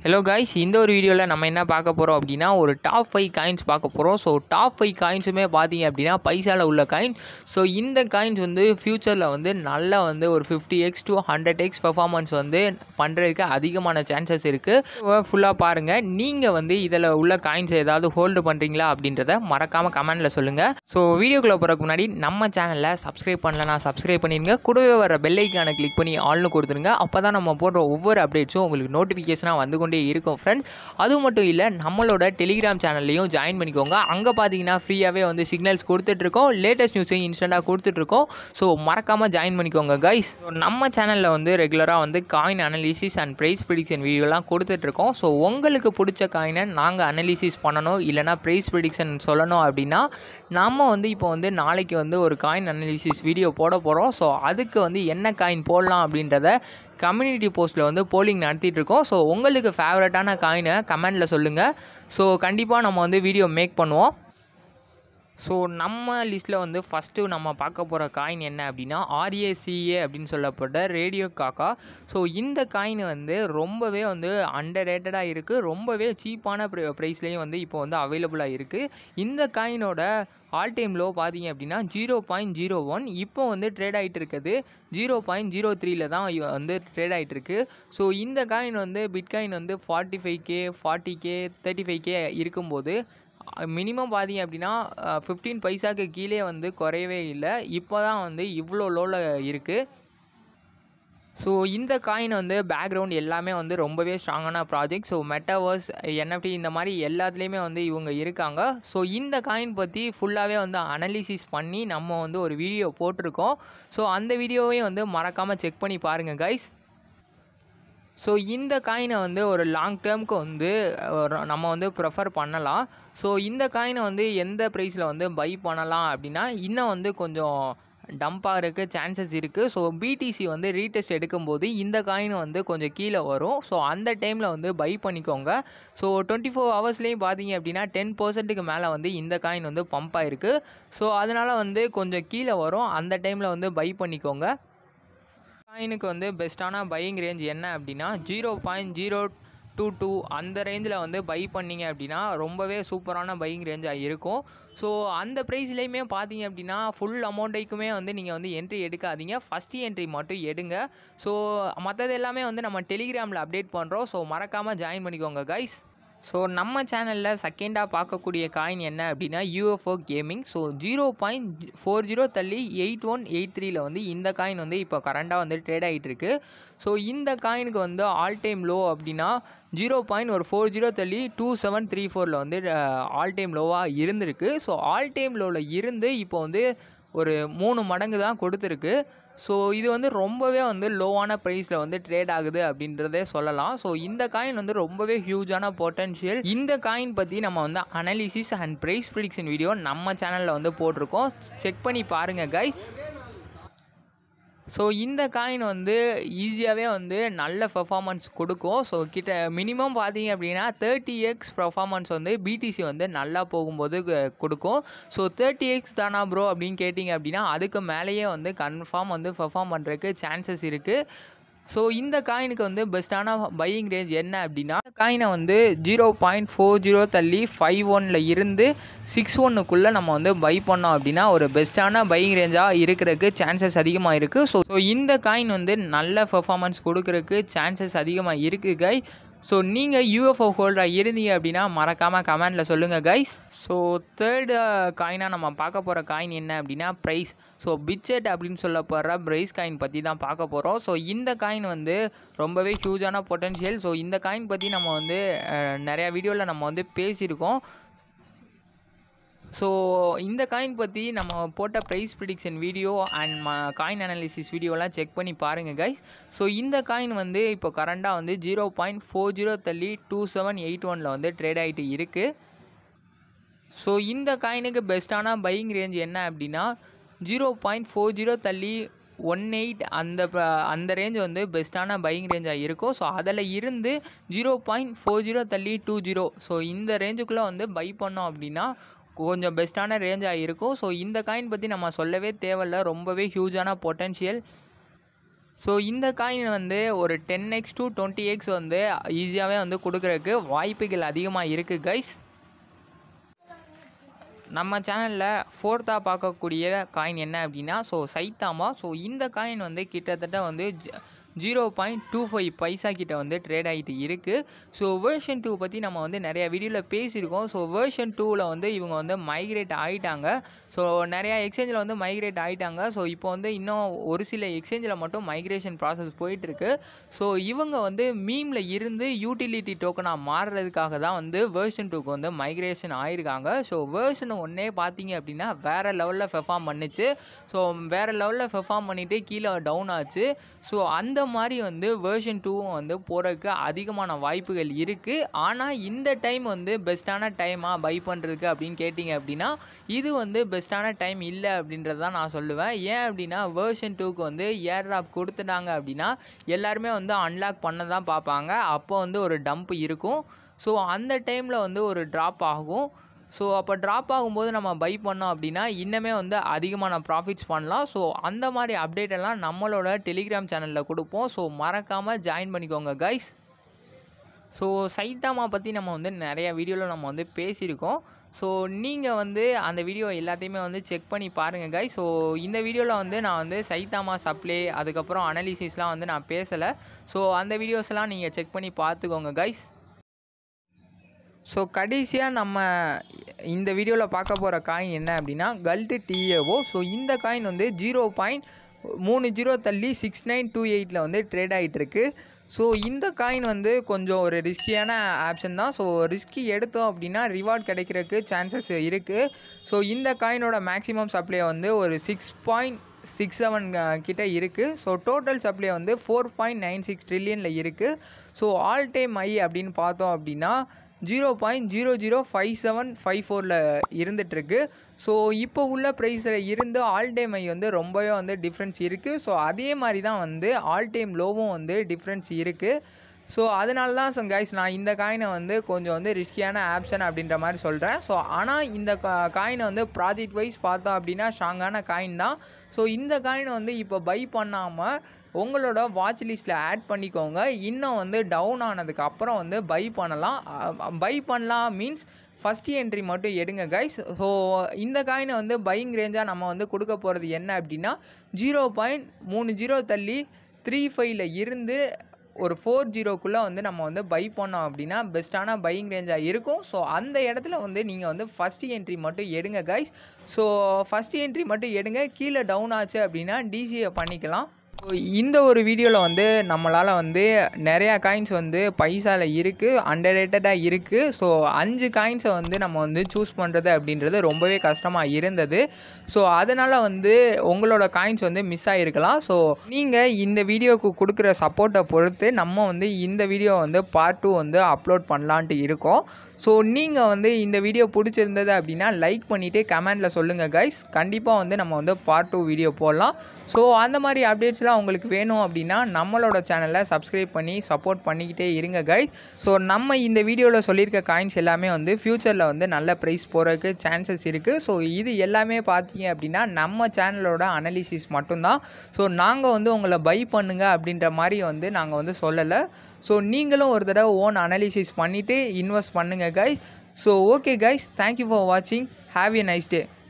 hello guys இந்த ஒரு வீடியோவில் நம்ம என்ன பார்க்க போகிறோம் அப்படின்னா ஒரு டாப் ஃபைவ் காயின்ஸ் பார்க்க போகிறோம் ஸோ டாப் ஃபைவ் காயின்ஸுமே பார்த்தீங்க அப்படின்னா பைசாவில் உள்ள காயின் ஸோ இந்த காயின்ஸ் வந்து ஃப்யூச்சரில் வந்து நல்லா வந்து ஒரு fifty x to hundred x performance வந்து பண்ணுறதுக்கு அதிகமான சான்சஸ் இருக்குது ஃபுல்லாக பாருங்கள் நீங்கள் வந்து இதில் உள்ள காயின்ஸ் ஏதாவது ஹோல்டு பண்ணுறீங்களா அப்படின்றத மறக்காமல் கமெண்டில் சொல்லுங்கள் ஸோ வீடியோக்குள்ளே போகிறதுக்கு முன்னாடி நம்ம சேனலில் சப்ஸ்கிரைப் பண்ணலனா சப்ஸ்கிரைப் பண்ணிடுங்க கூடவே வர பெல் ஐக்கானை கிளிக் பண்ணி ஆல்னு கொடுத்துருங்க அப்போ தான் நம்ம போடுற ஒவ்வொரு அப்டேட்ஸும் உங்களுக்கு நோட்டிஃபிகேஷனாக வந்து கொண்டே இருக்கும் ஃப்ரெண்ட்ஸ் அது மட்டும் இல்லை நம்மளோட டெலிகிராம் சேனல்லையும் ஜாயின் பண்ணிக்கோங்க அங்கே பார்த்தீங்கன்னா ஃப்ரீயாகவே வந்து சிக்னல்ஸ் கொடுத்துட்ருக்கோம் லேட்டஸ்ட் நியூஸையும் இன்ஸ்டண்ட்டாக கொடுத்துட்ருக்கோம் ஸோ மறக்காமல் ஜாயின் பண்ணிக்கோங்க கைஸ் நம்ம சேனலில் வந்து ரெகுலராக வந்து coin analysis and price prediction வீடியோலாம் கொடுத்துட்ருக்கோம் ஸோ உங்களுக்கு பிடிச்ச காயினை நாங்கள் அனலிசிஸ் பண்ணணும் இல்லைனா ப்ரைஸ் ப்ரிடிக்ஷன் சொல்லணும் அப்படின்னா நம்ம வந்து இப்போ வந்து நாளைக்கு வந்து ஒரு காயின் அனலிசிஸ் வீடியோ போட போகிறோம் ஸோ அதுக்கு வந்து என்ன காயின் போடலாம் அப்படின்றத கம்யூனிட்டி போஸ்ட்டில் வந்து போலிங் நடத்திட்டு இருக்கோம் ஸோ உங்களுக்கு ஃபேவரட்டான காயினை கமெண்டில் சொல்லுங்கள் ஸோ கண்டிப்பாக நம்ம வந்து வீடியோ மேக் பண்ணுவோம் ஸோ நம்ம லிஸ்ட்டில் வந்து ஃபஸ்ட்டு நம்ம பார்க்க போகிற காயின் என்ன அப்படின்னா ஆர்ஏசிஏ அப்படின்னு சொல்லப்பட்ட ரேடியோ காக்கா ஸோ இந்த காயின் வந்து ரொம்பவே வந்து அண்டர் ரேட்டடாக இருக்குது ரொம்பவே சீப்பான ப்ரைஸ்லேயும் வந்து இப்போ வந்து அவைலபிளாக இருக்குது இந்த காயினோட ஆல் டைம் லோ பார்த்தீங்க அப்படின்னா ஜீரோ பாயிண்ட் ஜீரோ ஒன் இப்போ வந்து ட்ரேட் ஆகிட்டு இருக்குது ஜீரோ பாயிண்ட் ஜீரோ த்ரீல தான் வந்து ட்ரேட் ஆகிட்டு இருக்கு ஸோ இந்த காயின் வந்து பிட்காயின் வந்து forty five K forty K thirty five K இருக்கும்போது மினிமம் பார்த்தீங்க அப்படின்னா ஃபிஃப்டீன் பைசாக்கு கீழே வந்து குறையவே இல்லை இப்போ தான் வந்து இவ்வளோ லோவில் இருக்குது ஸோ இந்த காயின் வந்து பேக்ரவுண்ட் எல்லாமே வந்து ரொம்பவே ஸ்ட்ராங்கான ப்ராஜெக்ட் ஸோ மெட்டாவர்ஸ் என்எஃப்டி இந்த மாதிரி எல்லாத்துலேயுமே வந்து இவங்க இருக்காங்க ஸோ இந்த காயின் பற்றி ஃபுல்லாகவே வந்து அனலிசிஸ் பண்ணி நம்ம வந்து ஒரு வீடியோ போட்டிருக்கோம் ஸோ அந்த வீடியோவையும் வந்து மறக்காமல் செக் பண்ணி பாருங்கள் கைஸ் ஸோ இந்த காயினை வந்து ஒரு லாங் டேர்முக்கு வந்து நம்ம வந்து ப்ரிஃபர் பண்ணலாம் ஸோ இந்த காயினை வந்து எந்த ப்ரைஸில் வந்து பை பண்ணலாம் அப்படின்னா இன்னும் வந்து கொஞ்சம் டம்ப் ஆகிறதுக்கு சான்சஸ் இருக்குது ஸோ பிடிசி வந்து ரீடெஸ்ட் எடுக்கும்போது இந்த காயின் வந்து கொஞ்சம் கீழே வரும் ஸோ அந்த டைமில் வந்து பை பண்ணிக்கோங்க ஸோ டுவெண்ட்டி ஃபோர் ஹவர்ஸ்லேயும் பார்த்தீங்க அப்படின்னா டென் பர்சன்ட்டுக்கு மேலே வந்து இந்த காயின் வந்து பம்ப் ஆகிருக்கு ஸோ அதனால் வந்து கொஞ்சம் கீழே வரும் அந்த டைமில் வந்து பை பண்ணிக்கோங்க காயினுக்கு வந்து பெஸ்ட்டான பையிங் ரேஞ்ச் என்ன அப்படின்னா zero point zero two two அந்த ரேஞ்சில் வந்து பை பண்ணிங்க அப்படின்னா ரொம்பவே சூப்பரான பையிங் ரேஞ்சாக இருக்கும் ஸோ அந்த ப்ரைஸ்லேயுமே பார்த்தீங்க அப்படின்னா ஃபுல் அமௌண்ட்டுக்குமே வந்து நீங்கள் வந்து என்ட்ரி எடுக்காதீங்க ஃபஸ்ட்டு என்ட்ரி மட்டும் எடுங்க ஸோ மற்றது எல்லாமே வந்து நம்ம டெலிகிராமில் அப்டேட் பண்ணுறோம் ஸோ மறக்காமல் ஜாயின் பண்ணிக்கோங்க கைஸ் ஸோ நம்ம சேனலில் செகண்டாக பார்க்கக்கூடிய காயின் என்ன அப்படின்னா UFO gaming so zero point four zero தள்ளி எயிட் ஒன் எயிட் த்ரீல வந்து இந்த காயின் வந்து இப்போ கரண்டாக வந்து ட்ரேட் ஆகிட்டு இருக்கு ஸோ இந்த காயினுக்கு வந்து ஆல் டைம் லோ அப்படின்னா ஜீரோ பாயிண்ட் ஒரு ஃபோர் ஜீரோ தள்ளி டூ செவன் த்ரீ ஃபோரில் வந்து ஆல் டைம் லோவாக இருந்திருக்கு ஸோ ஆல் டைம் லோவில் இருந்து இப்போ வந்து ஒரு மூணு மடங்கு தான் கொடுத்துருக்கு ஸோ இது வந்து ரொம்பவே வந்து லோவான ப்ரைஸில் வந்து ட்ரேட் ஆகுது அப்படின்றதே சொல்லலாம் ஸோ இந்த காயின் வந்து ரொம்பவே ஹியூஜான பொட்டன்ஷியல் இந்த காயின் பற்றி நம்ம வந்து analysis and price prediction video நம்ம சேனலில் வந்து போட்டிருக்கோம் செக் பண்ணி பாருங்கள் கை ஸோ இந்த காயின் வந்து ஈஸியாகவே வந்து நல்ல பெர்ஃபார்மன்ஸ் கொடுக்கும் ஸோ கிட்ட மினிமம் பார்த்தீங்க அப்படின்னா தேர்ட்டி எக்ஸ் பெர்ஃபார்மன்ஸ் வந்து பிடிசி வந்து நல்லா போகும்போது கொடுக்கும் ஸோ தேர்ட்டி எக்ஸ் தானா ப்ரோ அப்படின்னு கேட்டிங்க அப்படின்னா அதுக்கு மேலேயே வந்து கன்ஃபார்ம் வந்து பெர்ஃபார்ம் பண்ணுறதுக்கு சான்சஸ் இருக்குது ஸோ இந்த காயினுக்கு வந்து பெஸ்ட்டான பையிங் ரேஞ்ச் என்ன அப்படின்னா காயினை வந்து ஜீரோ பாயிண்ட் ஃபோர் ஜீரோ தள்ளி ஃபைவ் ஒனில் இருந்து சிக்ஸ் ஒன்னுக்குள்ளே நம்ம வந்து பை பண்ணோம் அப்படின்னா ஒரு பெஸ்ட்டான பையிங் ரேஞ்சாக இருக்கிறதுக்கு சான்சஸ் அதிகமாக இருக்குது ஸோ ஸோ இந்த காயின் வந்து நல்ல பெர்ஃபார்மன்ஸ் கொடுக்கறதுக்கு சான்சஸ் அதிகமாக இருக்குது கை ஸோ நீங்கள் யூஎஃப்ஓ ஹோல்டராக இருந்தீங்க அப்படின்னா மறக்காமல் கமெண்டில் சொல்லுங்கள் கைஸ் ஸோ தேர்டு காயினாக நம்ம பார்க்க போகிற காயின் என்ன அப்படின்னா ப்ரைஸ் ஸோ பிட்ஜெட் அப்படின்னு சொல்ல போகிற ப்ரைஸ் காயின் பற்றி தான் பார்க்க போகிறோம் ஸோ இந்த காயின் வந்து ரொம்பவே ஹியூஜான பொட்டன்ஷியல் ஸோ இந்த காயின் பற்றி நம்ம வந்து நிறையா வீடியோவில் நம்ம வந்து பேசியிருக்கோம் ஸோ இந்த காயின் பற்றி நம்ம போட்ட ப்ரைஸ் ப்ரிடிக்ஷன் வீடியோ அண்ட் ம காயின் அனாலிசிஸ் வீடியோலாம் செக் பண்ணி பாருங்கள் கைஸ் ஸோ இந்த காயின் வந்து இப்போ கரண்டாக வந்து ஜீரோ பாயிண்ட் ஃபோர் ஜீரோ தள்ளி டூ செவன் எயிட் ஒனில் வந்து ட்ரேட் ஆகிட்டு இருக்குது ஸோ இந்த காயினுக்கு பெஸ்ட்டான பையிங் ரேஞ்ச் என்ன அப்படின்னா ஜீரோ பாயிண்ட் ஃபோர் ஜீரோ தள்ளி ஒன் எயிட் அந்த அந்த ரேஞ்ச் வந்து பெஸ்ட்டான பையிங் ரேஞ்சாக இருக்கும் ஸோ அதில் இருந்து ஜீரோ பாயிண்ட் ஃபோர் ஜீரோ தள்ளி டூ ஜீரோ ஸோ இந்த ரேஞ்சுக்குள்ளே வந்து பை பண்ணோம் அப்படின்னா கொஞ்சம் பெஸ்ட்டான ரேஞ்சாக இருக்கும் ஸோ இந்த காயின் பற்றி நம்ம சொல்லவே தேவையில்ல ரொம்பவே ஹியூஜான பொட்டன்ஷியல் ஸோ இந்த காயின் வந்து ஒரு ten x to twenty x வந்து ஈஸியாகவே வந்து கொடுக்குறதுக்கு வாய்ப்புகள் அதிகமாக இருக்குது கைஸ் நம்ம சேனலில் ஃபோர்த்தாக பார்க்கக்கூடிய காயின் என்ன அப்படின்னா ஸோ சைத்தாமா ஸோ இந்த காயின் வந்து கிட்டத்தட்ட வந்து zero point two five paisa கிட்ட வந்து ட்ரேட் ஆகிட்டு இருக்குது ஸோ வேர்ஷன் டூ பற்றி நம்ம வந்து நிறையா வீடியோவில் பேசியிருக்கோம் ஸோ வேர்ஷன் டூவில் வந்து இவங்க வந்து மைக்ரேட் ஆகிட்டாங்க ஸோ நிறையா எக்ஸ்சேஞ்சில் வந்து மைக்ரேட் ஆகிட்டாங்க ஸோ இப்போ வந்து இன்னும் ஒரு சில எக்ஸ்சேஞ்சில் மட்டும் மைக்ரேஷன் ப்ராசஸ் போயிட்டுருக்கு ஸோ இவங்க வந்து மீமில் இருந்து யூட்டிலிட்டி டோக்கனாக மாறுறதுக்காக தான் வந்து வேர்ஷன் டூக்கு வந்து மைக்ரேஷன் ஆயிருக்காங்க ஸோ வேர்ஷன் ஒன்றே பார்த்தீங்க அப்படின்னா வேறு லெவலில் பெர்ஃபார்ம் பண்ணுச்சு ஸோ வேறு லெவலில் பெர்ஃபார்ம் பண்ணிவிட்டு கீழே டவுன் ஆச்சு ஸோ அந்த மாதிரி வந்து வேர்ஷன் டூவும் வந்து போகிறதுக்கு அதிகமான வாய்ப்புகள் இருக்குது ஆனால் இந்த டைம் வந்து பெஸ்ட்டான டைமாக பை பண்ணுறதுக்கு அப்படின்னு கேட்டிங்க அப்படின்னா இது வந்து பெஸ்ட்டான டைம் இல்லை அப்படின்றது தான் நான் சொல்லுவேன் ஏன் அப்படின்னா வேர்ஷன் டூக்கு வந்து ஏர் ட்ராப் கொடுத்துட்டாங்க அப்படின்னா எல்லாருமே வந்து அன்லாக் பண்ண தான் பார்ப்பாங்க அப்போ வந்து ஒரு டம்ப் இருக்கும் ஸோ அந்த டைமில் வந்து ஒரு ட்ராப் ஆகும் ஸோ அப்போ ட்ராப் ஆகும்போது நம்ம பை பண்ணோம் அப்படின்னா இன்னமே வந்து அதிகமான ப்ராஃபிட்ஸ் பண்ணலாம் ஸோ அந்த மாதிரி அப்டேட் எல்லாம் நம்மளோட டெலிகிராம் சேனலில் கொடுப்போம் ஸோ மறக்காமல் ஜாயின் பண்ணிக்கோங்க கைஸ் ஸோ சைத்தாமா பற்றி நம்ம வந்து நிறைய வீடியோவில் நம்ம வந்து பேசியிருக்கோம் ஸோ நீங்கள் வந்து அந்த வீடியோ எல்லாத்தையுமே வந்து செக் பண்ணி பாருங்கள் கைஸ் ஸோ இந்த வீடியோவில் வந்து நான் வந்து சைத்தாமா சப்ளை அதுக்கப்புறம் அனாலிசிஸ்லாம் வந்து நான் பேசலை ஸோ அந்த வீடியோஸ்லாம் நீங்கள் செக் பண்ணி பார்த்துக்கோங்க கைஸ் ஸோ கடைசியாக நம்ம இந்த வீடியோவில் பார்க்க போகிற காயின் என்ன அப்படின்னா கல்ட்டு டிஏஓ ஸோ இந்த காயின் வந்து ஜீரோ பாயிண்ட் மூணு ஜீரோ தள்ளி சிக்ஸ் நைன் டூ எயிட்டில் வந்து ட்ரேட் ஆகிட்டுருக்கு ஸோ இந்த காயின் வந்து கொஞ்சம் ஒரு ரிஸ்கியான ஆப்ஷன் தான் ஸோ ரிஸ்கி எடுத்தோம் அப்படின்னா ரிவார்ட் கிடைக்கிறதுக்கு சான்சஸ் இருக்குது ஸோ இந்த காயினோட மேக்ஸிமம் சப்ளை வந்து ஒரு சிக்ஸ் பாயிண்ட் சிக்ஸ் செவன் கிட்ட இருக்குது ஸோ டோட்டல் சப்ளை வந்து ஃபோர் பாயிண்ட் நைன் சிக்ஸ் ட்ரில்லியனில் இருக்குது ஸோ ஆல் டைம் ஐ அப்படின்னு பார்த்தோம் அப்படின்னா zero point zero zero five seven five ஃபோரில் இருந்துகிட்ருக்கு ஸோ இப்போ உள்ள ப்ரைஸில் இருந்து ஆல் டைம் ஐ வந்து ரொம்பவே வந்து டிஃப்ரென்ஸ் இருக்குது ஸோ அதே மாதிரி தான் வந்து ஆல் டைம் லோவும் வந்து டிஃப்ரென்ஸ் இருக்குது ஸோ அதனால தான் ஸோ கைஸ் நான் இந்த காயினை வந்து கொஞ்சம் வந்து ரிஸ்கியான ஆப்ஷன் அப்படின்ற மாதிரி சொல்கிறேன் ஸோ ஆனால் இந்த காயினை வந்து ப்ராஜெக்ட் வைஸ் பார்த்தோம் அப்படின்னா ஸ்ட்ராங்கான காயின் தான் ஸோ இந்த காயினை வந்து இப்போ பை பண்ணாமல் உங்களோட வாட்ச் லிஸ்ட்டில் ஆட் பண்ணிக்கோங்க இன்னும் வந்து டவுன் ஆனதுக்கு அப்புறம் வந்து பை பண்ணலாம் பை பண்ணலாம் மீன்ஸ் ஃபஸ்ட் என்ட்ரி மட்டும் எடுங்க கைஸ் ஸோ இந்த காயினை வந்து பையிங் ரேஞ்சாக நம்ம வந்து கொடுக்க போகிறது என்ன அப்படின்னா ஜீரோ பாயிண்ட் மூணு ஜீரோ தள்ளி த்ரீ ஃபைவ்ல இருந்து ஒரு ஃபோர் ஜீரோக்குள்ளே வந்து நம்ம வந்து பை பண்ணோம் அப்படின்னா பெஸ்ட்டான பையிங் ரேஞ்சாக இருக்கும் ஸோ அந்த இடத்துல வந்து நீங்கள் வந்து ஃபஸ்ட் என்ட்ரி மட்டும் எடுங்க கைஸ் ஸோ ஃபஸ்ட் என்ட்ரி மட்டும் எடுங்க கீழே டவுன் ஆச்சு அப்படின்னா டிசியை பண்ணிக்கலாம் ஸோ இந்த ஒரு வீடியோவில் வந்து நம்மளால் வந்து நிறையா காயின்ஸ் வந்து பைசாவில் இருக்குது அண்டர் ரேட்டடாக இருக்குது ஸோ அஞ்சு காயின்ஸை வந்து நம்ம வந்து சூஸ் பண்ணுறது அப்படின்றது ரொம்பவே கஷ்டமாக இருந்தது ஸோ அதனால் வந்து உங்களோட காயின்ஸ் வந்து மிஸ் ஆகிருக்கலாம் ஸோ நீங்கள் இந்த வீடியோவுக்கு கொடுக்குற சப்போர்ட்டை பொறுத்து நம்ம வந்து இந்த வீடியோ வந்து பார்ட் டூ வந்து அப்லோட் பண்ணலான்ட்டு இருக்கோம் ஸோ நீங்கள் வந்து இந்த வீடியோ பிடிச்சிருந்தது அப்படின்னா லைக் பண்ணிவிட்டு கமெண்டில் சொல்லுங்கள் கைஸ் கண்டிப்பாக வந்து நம்ம வந்து பார்ட் டூ வீடியோ போடலாம் ஸோ அந்த மாதிரி அப்டேட்ஸ்லாம் உங்களுக்கு வேணும் அப்படின்னா நம்மளோட சேனலை சப்ஸ்கிரைப் பண்ணி சப்போர்ட் பண்ணிக்கிட்டே இருங்க கைஸ் ஸோ நம்ம இந்த வீடியோவில் சொல்லியிருக்க காயின்ஸ் எல்லாமே வந்து ஃப்யூச்சரில் வந்து நல்ல ப்ரைஸ் போகிறதுக்கு சான்சஸ் இருக்குது ஸோ இது எல்லாமே பார்த்தீங்க அப்படின்னா நம்ம சேனலோட அனாலிசிஸ் மட்டும்தான் ஸோ நாங்கள் வந்து உங்களை பை பண்ணுங்க அப்படின்ற மாதிரி வந்து நாங்கள் வந்து சொல்லலை ஸோ நீங்களும் ஒரு தடவை ஓன் அனாலிசிஸ் பண்ணிவிட்டு இன்வெஸ்ட் பண்ணுங்கள் guys so okay guys thank you for வாட்சிங் ஹாவ் எ நைஸ் டே